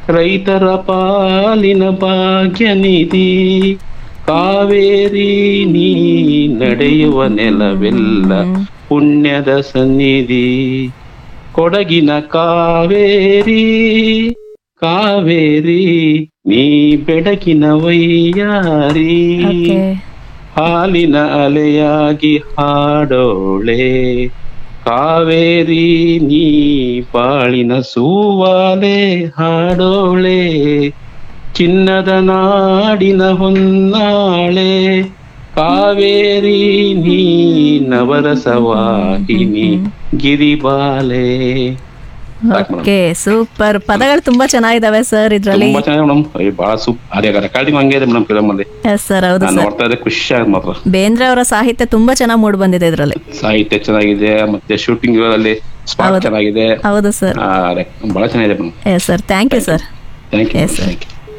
ರೈತರ ಪಾಲಿನ ಭಾಗ್ಯ ನಿಧಿ ಕಾವೇರಿ ನೀ ನಡೆಯುವ ನೆಲವೆಲ್ಲ ಪುಣ್ಯದ ಸನ್ನಿಧಿ ಕೊಡಗಿನ ಕಾವೇರಿ ಕಾವೇರಿ ನೀ ಬೆಳಕಿನ ವೈಯಾರಿ ಓಕೆ ಹಾಲಿನ ಅಲೆಯಾಗಿ ಹಾಡೋಳೆ ಕಾವೇರಿ ನೀ ಬಾಳಿನ ಸೂವಾಲೆ ಹಾಡೋಳೆ ಚಿನ್ನದ ನಾಡಿನ ಹೊನ್ನಾಳೆ ಕಾವೇರಿ ನೀ ನವರಸವಾಹಿನಿ ಗಿರಿಬಾಲೆ ಓಕೆ ಸೂಪರ್ ಪದಗಳು ತುಂಬಾ ಚೆನ್ನಾಗಿದಾವೆ ಸರ್ ಇದ್ರಲ್ಲಿ ತುಂಬಾ ಚೆನ್ನಾಗಿ ಮೇಡಮ್ ಬಹಳ ಸೂಪ್ ಅದೇ ರೆಕಾರ್ಡಿಂಗ್ ಹಂಗೆ ಇದೆ ಮೇಡಮ್ ಫಿಲಮ್ ಅಲ್ಲಿ ಎಸ್ ಸರ್ ಹೌದು ನಾನು ಸರ್ ನೋಡ್ತಾ ಇದ್ದೆ ಖುಷಿ ಆಗ ಮಾತ್ರ ಬೇಂದ್ರೆ ಅವರ ಸಾಹಿತ್ಯ ತುಂಬಾ ಚೆನ್ನಾಗಿ ಮೂಡ್ ಬಂದಿದೆ ಇದ್ರಲ್ಲಿ ಸಾಹಿತ್ಯ ಚೆನ್ನಾಗಿದೆ ಮತ್ತೆ ಶೂಟಿಂಗ್ ಅಲ್ಲಿ ಸ್ಪಾಟ್ ಹೌದು. ಚೆನ್ನಾಗಿದೆ ಹೌದು ಸರ್ ಆ, ರೆ- ಬಹಳ ಚೆನ್ನಾಗಿದೆ madam yes sir thank you sir thank you Yes, sir.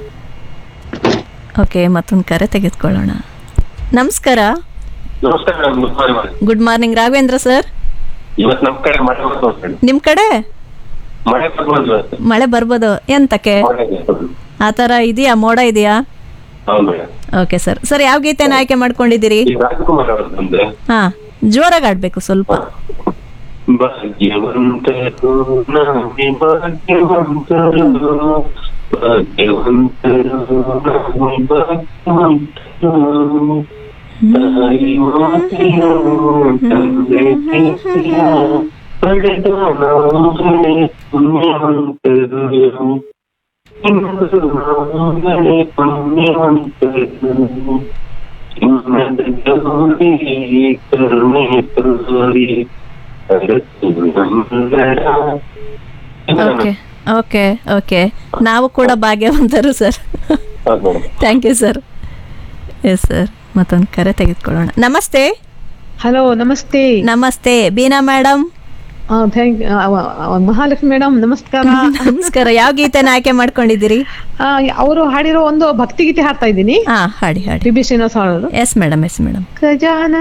Okay ಮತ್ತೊಂದು ಕರೆ ತೆಗೆದುಕೊಳ್ಳೋಣ ನಮಸ್ಕಾರ ನಮಸ್ಕಾರ madam good morning good morning Raghavendra sir ಇವತ್ತು ನಮ್ ಕಡೆ ಮಳೆ ಬಂತು ಮೇಡಮ್ ನಿಮ್ ಕಡೆ ಮಳೆ ಬಂತು ಇವತ್ತು ಮಳೆ ಬರ್ಬೋದು ಎಂತಕ್ಕೆ ಮಳೆ ಬಂತು. ಆ ಥರ ಇದೆಯಾ ಮೋಡ ಇದೆಯಾ ಹೌದು ಮೇಡಮ್ ಓಕೆ ಸರ್ ಸರ್ ಯಾವ ಗೀತೆನ ಆಯ್ಕೆ ಮಾಡ್ಕೊಂಡಿದ್ದೀರಿ ಈ ರಾಜಕುಮಾರ್ ಅವ್ರದ್ದು ನಮ್ದು ಹಾ ಜೋರಾಗಿ ಆಡ್ಬೇಕು ಸ್ವಲ್ಪ ಭಾಗ್ಯವಂತರು ನಾವೇ ಭಾಗ್ಯವಂತರು ಭಾಗ್ಯವಂತರು ನಾವೇ ಭಾಗ್ಯವಂತರು ತಾಯಿ ಮಾತೆಯ ತಂದೆ ಪ್ರೀತಿಯ ಪಡೆದ ನಾವುಗಳೇ ಪುಣ್ಯವಂತರು ಇಂದು ನಾವುಗಳೇ ಪುಣ್ಯವಂತರು ಚಿನ್ನದ ಗೌರಿ ಕರುಣೆ ತೋರಿ ಅರಸು ಮಂಗಳ ಓಕೆ ಓಕೆ ಓಕೆ ನಾವು ಕೂಡ ಭಾಗ್ಯವಂತರು ಸರ್ ಹೌದು madam thank you sir yes sir ಮತ್ತೊಂದು ಕರೆ ತೆಗೆದುಕೊಳ್ಳೋಣ ನಮಸ್ತೆ ಹಲೋ ನಮಸ್ತೆ ನಮಸ್ತೆ Beena madam thank Mahalakshmi madam ನಮಸ್ಕಾರ ನಮಸ್ಕಾರ ಯಾವ ಗೀತೆನ ಆಯ್ಕೆ ಮಾಡ್ಕೊಂಡಿದ್ದೀರಿ ಅವರು ಹಾಡಿರೋ ಒಂದು ಭಕ್ತಿಗೀತೆ ಹಾಡ್ತಾ ಇದ್ದೀನಿ ಹಾ ಹಾಡಿ ಹಾಡಿ ಬಿ ಬಿ ಶ್ರೀನಿವಾಸ್ ಹಾಡೋದು ಎಸ್ ಮೇಡಮ್ ಎಸ್ ಮೇಡಮ್ ಖಜಾನ